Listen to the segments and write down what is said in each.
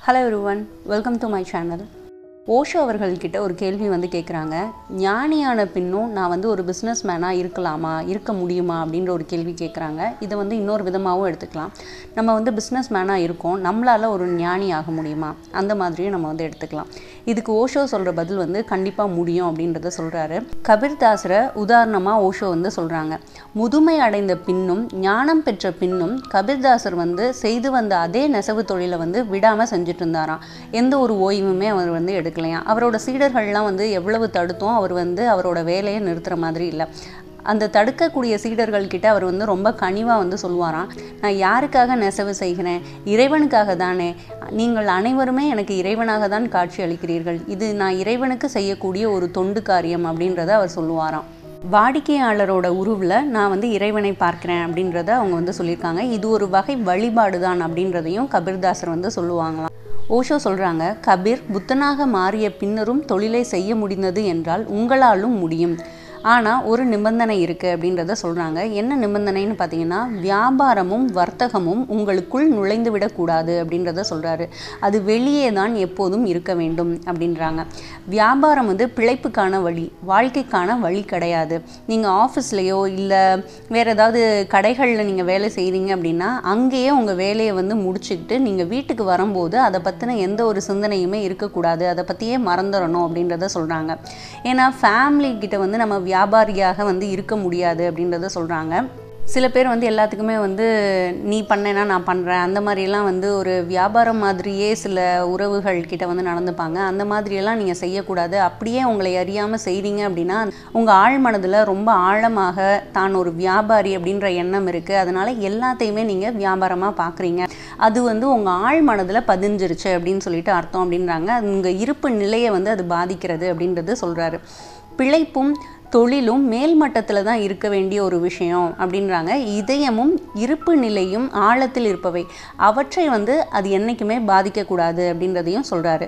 hello everyone welcome to my channel Osho அவர்கள்கிட்ட ஒரு கேள்வி வந்து கேட்குறாங்க ஞானியான பின்னும் நான் வந்து ஒரு பிஸ்னஸ் மேனாக இருக்கலாமா இருக்க முடியுமா அப்படின்ற ஒரு கேள்வி கேட்குறாங்க இதை வந்து இன்னொரு விதமாகவும் எடுத்துக்கலாம் நம்ம வந்து பிஸ்னஸ் மேனாக இருக்கோம் நம்மளால் ஒரு ஞானி ஆக முடியுமா அந்த மாதிரியும் நம்ம வந்து எடுத்துக்கலாம் இதுக்கு ஓஷோ சொல்கிற பதில் வந்து கண்டிப்பாக முடியும் அப்படின்றத சொல்கிறாரு கபீர்தாசரை உதாரணமாக ஓஷோ வந்து சொல்கிறாங்க முதுமை அடைந்த பின்னும் ஞானம் பெற்ற பின்னும் கபீர்தாசர் வந்து செய்து வந்த அதே நெசவு தொழிலை வந்து விடாமல் செஞ்சுட்டு இருந்தாராம் எந்த ஒரு ஓய்வுமே அவர் வந்து எடுக்கலையாம் அவரோட சீடர்கள்லாம் வந்து எவ்வளவு தடுத்தோம் அவர் வந்து அவரோட வேலையை நிறுத்துற மாதிரி இல்லை அந்த தடுக்கக்கூடிய சீடர்கள் கிட்ட அவர் வந்து ரொம்ப கனிவாக வந்து சொல்லுவாராம் நான் யாருக்காக நெசவு செய்கிறேன் இறைவனுக்காக தானே நீங்கள் அனைவருமே எனக்கு இறைவனாக தான் காட்சி அளிக்கிறீர்கள் இது நான் இறைவனுக்கு செய்யக்கூடிய ஒரு தொண்டு காரியம் அப்படின்றத அவர் சொல்லுவாராம் வாடிக்கையாளரோட உருவில் நான் வந்து இறைவனை பார்க்கிறேன் அப்படின்றத அவங்க வந்து சொல்லியிருக்காங்க இது ஒரு வகை வழிபாடு தான் அப்படின்றதையும் கபீர்தாசர் வந்து சொல்லுவாங்களாம் ஓஷோ சொல்கிறாங்க கபீர் புத்தனாக மாறிய பின்னரும் தொழிலை செய்ய முடிந்தது என்றால் உங்களாலும் முடியும் ஆனால் ஒரு நிபந்தனை இருக்குது அப்படின்றத சொல்கிறாங்க என்ன நிபந்தனைன்னு பார்த்தீங்கன்னா வியாபாரமும் வர்த்தகமும் உங்களுக்குள் நுழைந்து விடக்கூடாது அப்படின்றத சொல்கிறாரு அது வெளியே தான் எப்போதும் இருக்க வேண்டும் அப்படின்றாங்க வியாபாரம் வந்து பிழைப்புக்கான வழி வாழ்க்கைக்கான வழி கிடையாது நீங்கள் ஆஃபீஸ்லேயோ இல்லை வேறு ஏதாவது கடைகளில் நீங்கள் வேலை செய்கிறீங்க அப்படின்னா அங்கேயே உங்கள் வேலையை வந்து முடிச்சுக்கிட்டு நீங்கள் வீட்டுக்கு வரும்போது அதை பற்றின எந்த ஒரு சிந்தனையுமே இருக்கக்கூடாது அதை பற்றியே மறந்துடணும் அப்படின்றத சொல்கிறாங்க ஏன்னா ஃபேமிலி கிட்ட வந்து நம்ம வியாபாரியாக வந்து இருக்க முடியாது அப்படின்றத சொல்கிறாங்க சில பேர் வந்து எல்லாத்துக்குமே வந்து நீ பண்ணேன்னா நான் பண்ணுறேன் அந்த மாதிரியெல்லாம் வந்து ஒரு வியாபாரம் மாதிரியே சில உறவுகள் கிட்ட வந்து நடந்துப்பாங்க அந்த மாதிரியெல்லாம் நீங்கள் செய்யக்கூடாது அப்படியே உங்களை அறியாமல் செய்கிறீங்க அப்படின்னா உங்கள் ஆழ் மனதில் ரொம்ப ஆழமாக தான் ஒரு வியாபாரி அப்படின்ற எண்ணம் இருக்குது அதனால் எல்லாத்தையுமே நீங்கள் வியாபாரமாக பார்க்குறீங்க அது வந்து உங்கள் ஆழ் மனதில் பதிஞ்சிருச்சு அப்படின்னு சொல்லிட்டு அர்த்தம் அப்படின்றாங்க உங்கள் இருப்பு நிலையை வந்து அது பாதிக்கிறது அப்படின்றது சொல்கிறாரு பிழைப்பும் தொழிலும் மேல் மட்டத்தில் தான் இருக்க வேண்டிய ஒரு விஷயம் அப்படின்றாங்க இதயமும் இருப்பு நிலையும் ஆழத்தில் இருப்பவை அவற்றை வந்து அது என்றைக்குமே பாதிக்கக்கூடாது அப்படின்றதையும் சொல்கிறாரு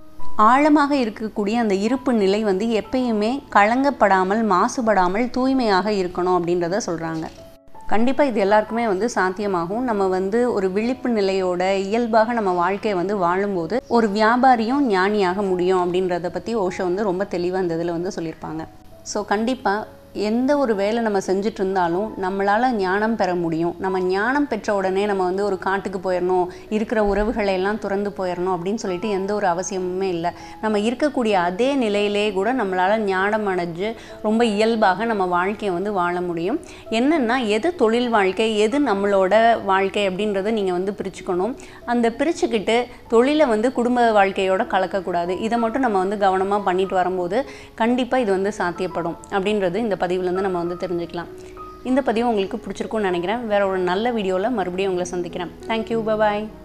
ஆழமாக இருக்கக்கூடிய அந்த இருப்பு நிலை வந்து எப்பயுமே கலங்கப்படாமல் மாசுபடாமல் தூய்மையாக இருக்கணும் அப்படின்றத சொல்கிறாங்க கண்டிப்பாக இது எல்லாருக்குமே வந்து சாத்தியமாகும் நம்ம வந்து ஒரு விழிப்பு நிலையோட இயல்பாக நம்ம வாழ்க்கையை வந்து வாழும்போது ஒரு வியாபாரியும் ஞானியாக முடியும் அப்படின்றத பற்றி ஓஷோ வந்து ரொம்ப தெளிவாக இந்த இதில் வந்து சொல்லியிருப்பாங்க ஸோ கண்டிப்பாக எந்த ஒரு வேலை நம்ம செஞ்சுட்டு இருந்தாலும் நம்மளால் ஞானம் பெற முடியும் நம்ம ஞானம் பெற்ற உடனே நம்ம வந்து ஒரு காட்டுக்கு போயிடணும் இருக்கிற உறவுகளை எல்லாம் துறந்து போயிடணும் அப்படின்னு சொல்லிட்டு எந்த ஒரு அவசியமுமே இல்லை நம்ம இருக்கக்கூடிய அதே நிலையிலே கூட நம்மளால் ஞானம் அடைஞ்சு ரொம்ப இயல்பாக நம்ம வாழ்க்கையை வந்து வாழ முடியும் என்னென்னா எது தொழில் வாழ்க்கை எது நம்மளோட வாழ்க்கை அப்படின்றத நீங்கள் வந்து பிரிச்சுக்கணும் அந்த பிரிச்சுக்கிட்டு தொழிலை வந்து குடும்ப வாழ்க்கையோட கலக்கக்கூடாது இதை மட்டும் நம்ம வந்து கவனமாக பண்ணிட்டு வரும்போது கண்டிப்பாக இது வந்து சாத்தியப்படும் அப்படின்றது இந்த பதிவுலேருந்து நம்ம வந்து தெரிஞ்சுக்கலாம் இந்த பதிவு உங்களுக்கு பிடிச்சிருக்கும்னு நினைக்கிறேன் வேற ஒரு நல்ல வீடியோவில் மறுபடியும் உங்களை சந்திக்கிறேன் தேங்க்யூ பாய்